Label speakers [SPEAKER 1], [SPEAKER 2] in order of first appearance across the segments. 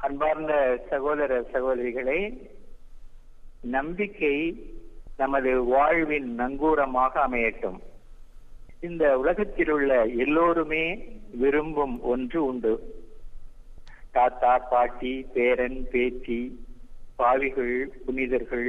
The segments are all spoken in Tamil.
[SPEAKER 1] அன்பார்ந்த சகோதர சகோதரிகளே நம்பிக்கை நமது வாழ்வின் நங்கூரமாக அமையட்டும் இந்த உலகத்தில் உள்ள எல்லோருமே விரும்பும் ஒன்று உண்டு தாத்தா பாட்டி பேரன் பேத்தி பாவிகள் புனிதர்கள்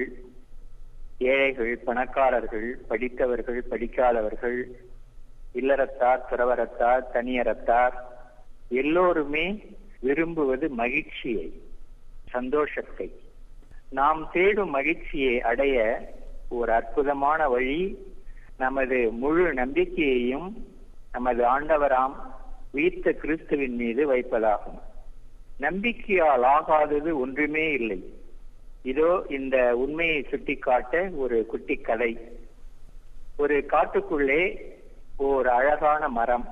[SPEAKER 1] ஏழைகள் பணக்காரர்கள் படித்தவர்கள் படிக்காதவர்கள் இல்லறத்தார் துறவரத்தார் தனியறத்தார் எல்லோருமே விரும்புவது மகிழ்ச்சியை சந்தோஷத்தை நாம் தேடும் மகிழ்ச்சியை அடைய ஒரு அற்புதமான வழி நமது முழு நம்பிக்கையையும் நமது ஆண்டவராம் வீத்த கிறிஸ்துவின் மீது வைப்பதாகும் நம்பிக்கையால் ஆகாதது ஒன்றுமே இல்லை இதோ இந்த உண்மையை சுட்டிக்காட்ட ஒரு குட்டி கதை ஒரு காட்டுக்குள்ளே ஓர் அழகான மரம்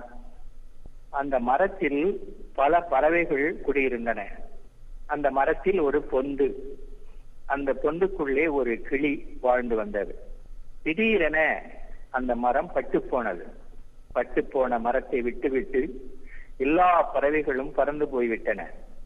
[SPEAKER 1] அந்த மரத்தில் பல பறவைகள் குடியிருந்தன அந்த மரத்தில் ஒரு பொந்து அந்த பொந்துக்குள்ளே ஒரு கிளி வாழ்ந்து வந்தது திடீரென அந்த மரம் பட்டு போனது பட்டு போன மரத்தை விட்டுவிட்டு எல்லா பறவைகளும் பறந்து போய்விட்டன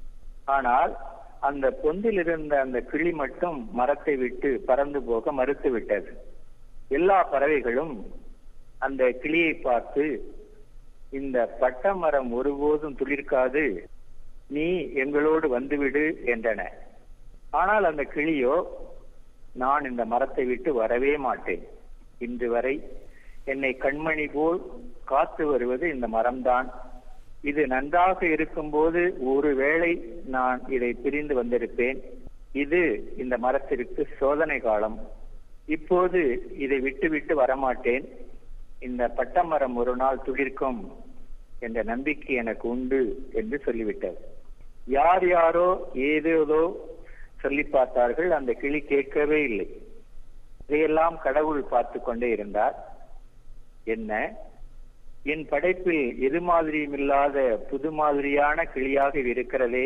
[SPEAKER 1] ஆனால் அந்த பொந்தில் இருந்த அந்த கிளி மட்டும் மரத்தை விட்டு பறந்து போக மறுத்து விட்டது எல்லா பறவைகளும் அந்த கிளியை பார்த்து இந்த பட்ட மரம் ஒருபோதும் துளிர்க்காது நீ எங்களோடு வந்துவிடு என்றன ஆனால் அந்த கிளியோ நான் இந்த மரத்தை விட்டு வரவே மாட்டேன் இன்று வரை என்னை கண்மணி போல் காத்து வருவது இந்த மரம்தான் இது நன்றாக இருக்கும்போது ஒருவேளை நான் இதை பிரிந்து வந்திருப்பேன் இது இந்த மரத்திற்கு சோதனை காலம் இப்போது இதை விட்டு விட்டு வரமாட்டேன் இந்த பட்டமரம் ஒரு நாள் துளிர்க்கும் என்ற நம்பிக்கை எனக்கு உண்டு என்று சொல்லிவிட்டார் யார் யாரோ ஏதேதோ சொல்லி பார்த்தார்கள் அந்த கிளி கேட்கவே இல்லை இதையெல்லாம் கடவுள் பார்த்து கொண்டே இருந்தார் என்ன என் படைப்பில் எது மாதிரியும் இல்லாத புது மாதிரியான கிளியாக இது இருக்கிறதே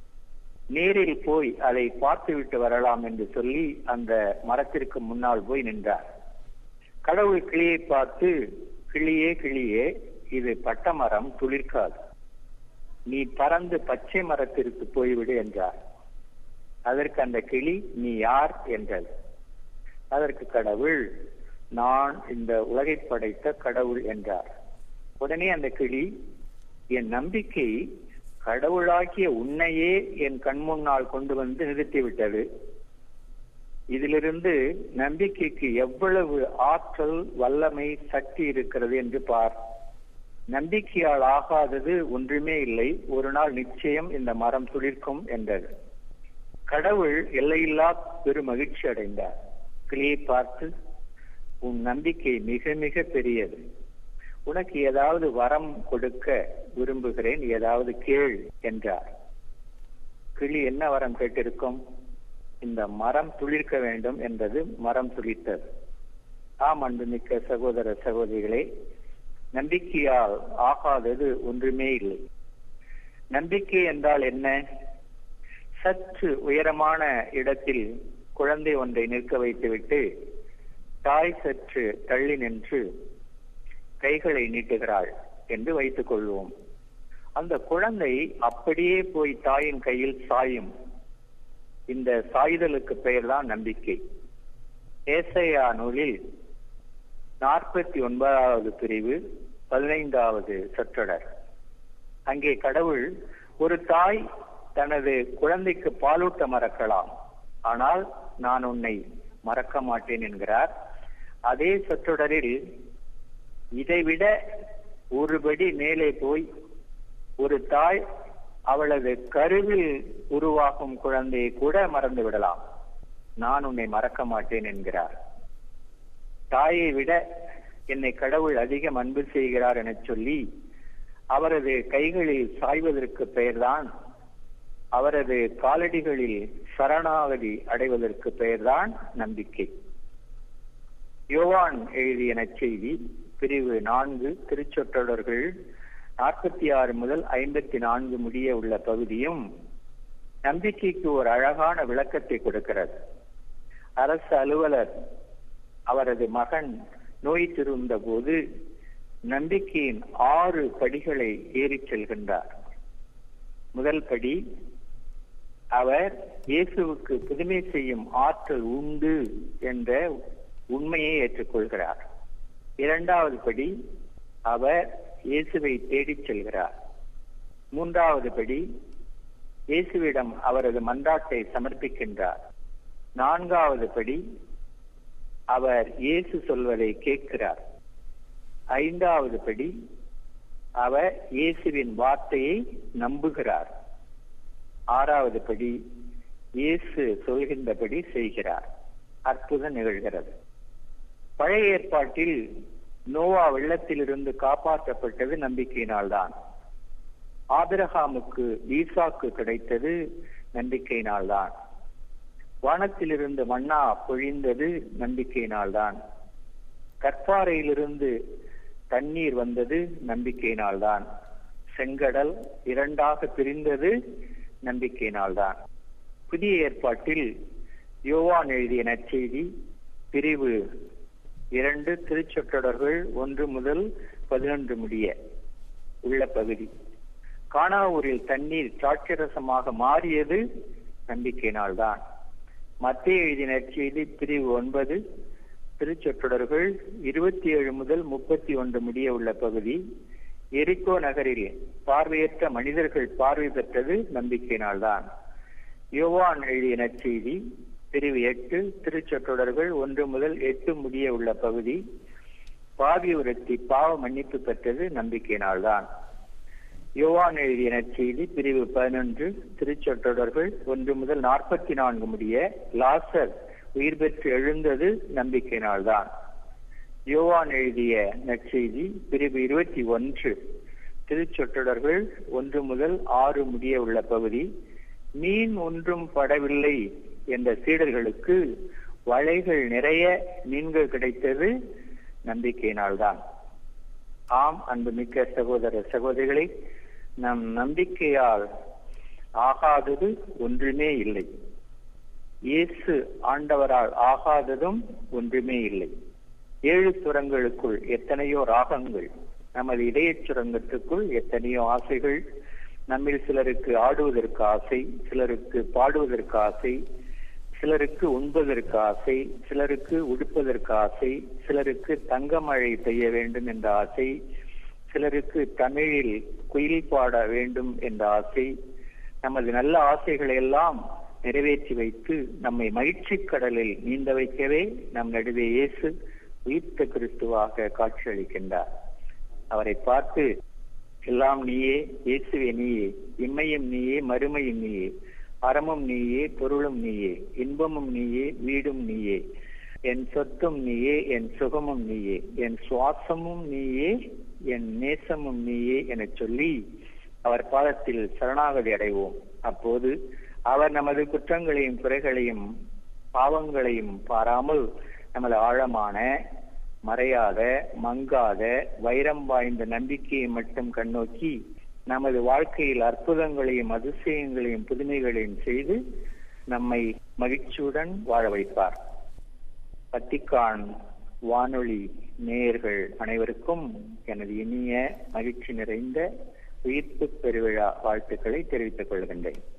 [SPEAKER 1] நேரில் போய் அதை பார்த்து விட்டு வரலாம் என்று சொல்லி அந்த மரத்திற்கு முன்னால் போய் நின்றார் கடவுள் கிளியை பார்த்து கிளியே கிளியே இது பட்ட மரம் துளிர்க்காது நீ பறந்து பச்சை மரத்திற்கு போய்விடு என்றார் அதற்கு அந்த கிளி நீ யார் என்றது அதற்கு கடவுள் நான் இந்த உலகை படைத்த கடவுள் என்றார் உடனே அந்த கிளி என் நம்பிக்கை கடவுளாகிய உன்னையே என் கண் முன்னால் கொண்டு வந்து நிறுத்திவிட்டது இதிலிருந்து நம்பிக்கைக்கு எவ்வளவு ஆற்றல் வல்லமை சக்தி இருக்கிறது என்று பார் நம்பிக்கையால் ஆகாதது ஒன்றுமே இல்லை ஒரு நாள் நிச்சயம் இந்த மரம் துளிர்க்கும் என்றது கடவுள் எல்லையில்லா பெரும் மகிழ்ச்சி அடைந்தார் கிளியை பார்த்து உன் நம்பிக்கை மிக மிக பெரியது உனக்கு ஏதாவது வரம் கொடுக்க விரும்புகிறேன் ஏதாவது கேள் என்றார் கிளி என்ன வரம் கேட்டிருக்கும் இந்த மரம் துளிர்க்க வேண்டும் என்றது மரம் துளிர்த்தது ஆம் அன்புமிக்க சகோதர சகோதரிகளே நம்பிக்கையால் ஆகாதது ஒன்றுமே இல்லை நம்பிக்கை என்றால் என்ன சற்று உயரமான இடத்தில் குழந்தை ஒன்றை நிற்க வைத்துவிட்டு தாய் சற்று தள்ளி நின்று கைகளை நீட்டுகிறாள் என்று வைத்துக் கொள்வோம் அந்த குழந்தை அப்படியே போய் தாயின் கையில் சாயும் இந்த சாய்தலுக்கு பெயர்தான் நம்பிக்கை ஏசையா நூலில் நாற்பத்தி ஒன்பதாவது பிரிவு பதினைந்தாவது சொற்றொடர் அங்கே கடவுள் ஒரு தாய் தனது குழந்தைக்கு பாலூட்ட மறக்கலாம் ஆனால் நான் உன்னை மறக்க மாட்டேன் என்கிறார் அதே சொற்றொடரில் இதைவிட ஒருபடி மேலே போய் ஒரு தாய் அவளது கருவில் உருவாகும் குழந்தையை கூட மறந்து விடலாம் நான் உன்னை மறக்க மாட்டேன் என்கிறார் தாயை விட என்னை கடவுள் அதிகம் அன்பு செய்கிறார் என சொல்லி அவரது கைகளில் சாய்வதற்கு பெயர்தான் அவரது காலடிகளில் சரணாகதி அடைவதற்கு பெயர்தான் நம்பிக்கை யோவான் எழுதிய நற்செய்தி பிரிவு நான்கு திருச்சொற்றொடர்கள் நாற்பத்தி ஆறு முதல் ஐம்பத்தி நான்கு முடிய உள்ள பகுதியும் நம்பிக்கைக்கு ஒரு அழகான விளக்கத்தை கொடுக்கிறது அரசு அலுவலர் அவரது மகன் நோய் திருந்த போது நம்பிக்கையின் ஆறு படிகளை ஏறிச் செல்கின்றார் முதல் படி அவர் இயேசுவுக்கு புதுமை செய்யும் ஆற்றல் உண்டு என்ற உண்மையை ஏற்றுக்கொள்கிறார் இரண்டாவது படி அவர் இயேசுவை தேடிச் செல்கிறார் மூன்றாவது படி இயேசுவிடம் அவரது மன்றாட்டை சமர்ப்பிக்கின்றார் நான்காவது படி அவர் இயேசு சொல்வதை கேட்கிறார் ஐந்தாவது படி அவர் இயேசுவின் வார்த்தையை நம்புகிறார் ஆறாவது படி இயேசு சொல்கின்றபடி செய்கிறார் அற்புதம் நிகழ்கிறது பழைய ஏற்பாட்டில் நோவா வெள்ளத்திலிருந்து காப்பாற்றப்பட்டது நம்பிக்கையினால்தான் ஆபிரகாமுக்கு ஈசாக்கு கிடைத்தது நம்பிக்கையினால்தான் வானத்திலிருந்து மன்னா பொழிந்தது நம்பிக்கையினால்தான் கற்பாறையிலிருந்து தண்ணீர் வந்தது நம்பிக்கையினால்தான் செங்கடல் இரண்டாக பிரிந்தது நம்பிக்கையினால்தான் புதிய ஏற்பாட்டில் யோவான் எழுதிய நற்செய்தி பிரிவு இரண்டு திருச்சொற்றொடர்கள் ஒன்று முதல் பதினொன்று முடிய உள்ள பகுதி காணாவூரில் தண்ணீர் திராட்சரசமாக மாறியது நம்பிக்கையினால்தான் மத்திய எழுதிய நற்செய்தி பிரிவு ஒன்பது திருச்சொற்றொடர்கள் இருபத்தி ஏழு முதல் முப்பத்தி ஒன்று முடிய உள்ள பகுதி எரிக்கோ நகரில் பார்வையற்ற மனிதர்கள் பார்வை பெற்றது நம்பிக்கையினால்தான் யோவான் எழுதிய நற்செய்தி பிரிவு எட்டு திருச்சொற்றொடர்கள் ஒன்று முதல் எட்டு முடிய உள்ள பகுதி பாவி உரத்தி பாவ மன்னிப்பு பெற்றது நம்பிக்கையினால்தான் யோவான் எழுதிய நற்செய்தி பிரிவு பதினொன்று திருச்சொற்றொடர்கள் ஒன்று முதல் நாற்பத்தி நான்கு முடிய லாசர் உயிர் பெற்று எழுந்தது நம்பிக்கையினால்தான் யோவான் எழுதிய நற்செய்தி பிரிவு இருபத்தி ஒன்று திருச்சொற்றொடர்கள் ஒன்று முதல் ஆறு முடிய உள்ள பகுதி மீன் ஒன்றும் படவில்லை என்ற சீடர்களுக்கு வலைகள் நிறைய மீன்கள் கிடைத்தது நம்பிக்கையினால்தான் ஆம் அன்புமிக்க சகோதர சகோதரிகளை நம் நம்பிக்கையால் ஆகாதது ஒன்றுமே இல்லை இயேசு ஆண்டவரால் ஆகாததும் ஒன்றுமே இல்லை ஏழு சுரங்களுக்குள் எத்தனையோ ராகங்கள் நமது இதய சுரங்கத்துக்குள் எத்தனையோ ஆசைகள் நம்மில் சிலருக்கு ஆடுவதற்கு ஆசை சிலருக்கு பாடுவதற்கு ஆசை சிலருக்கு உண்பதற்கு ஆசை சிலருக்கு உடுப்பதற்கு ஆசை சிலருக்கு தங்க மழை பெய்ய வேண்டும் என்ற ஆசை சிலருக்கு தமிழில் குயில் பாட வேண்டும் என்ற ஆசை நமது நல்ல ஆசைகளை எல்லாம் நிறைவேற்றி வைத்து நம்மை மகிழ்ச்சி கடலில் நீந்த வைக்கவே நம் நடுவே இயேசு உயிர்த்த கிறிஸ்துவாக காட்சியளிக்கின்றார் அவரை பார்த்து எல்லாம் நீயே இயேசுவே நீயே இம்மையும் நீயே மறுமையும் நீயே அறமும் நீயே பொருளும் நீயே இன்பமும் நீயே வீடும் நீயே என் சொத்தும் நீயே என் சுகமும் நீயே என் சுவாசமும் நீயே என் நேசமும் நீயே என சொல்லி அவர் பாதத்தில் சரணாகதி அடைவோம் அப்போது அவர் நமது குற்றங்களையும் குறைகளையும் பாவங்களையும் பாராமல் நமது ஆழமான மறையாத மங்காத வைரம் வாய்ந்த நம்பிக்கையை மட்டும் கண்ணோக்கி நமது வாழ்க்கையில் அற்புதங்களையும் அதிசயங்களையும் புதுமைகளையும் செய்து நம்மை மகிழ்ச்சியுடன் வாழ வைப்பார் பத்திக்கான் வானொலி நேயர்கள் அனைவருக்கும் எனது இனிய மகிழ்ச்சி நிறைந்த உயிர்ப்பு பெருவிழா வாழ்த்துக்களை தெரிவித்துக் கொள்கின்றேன்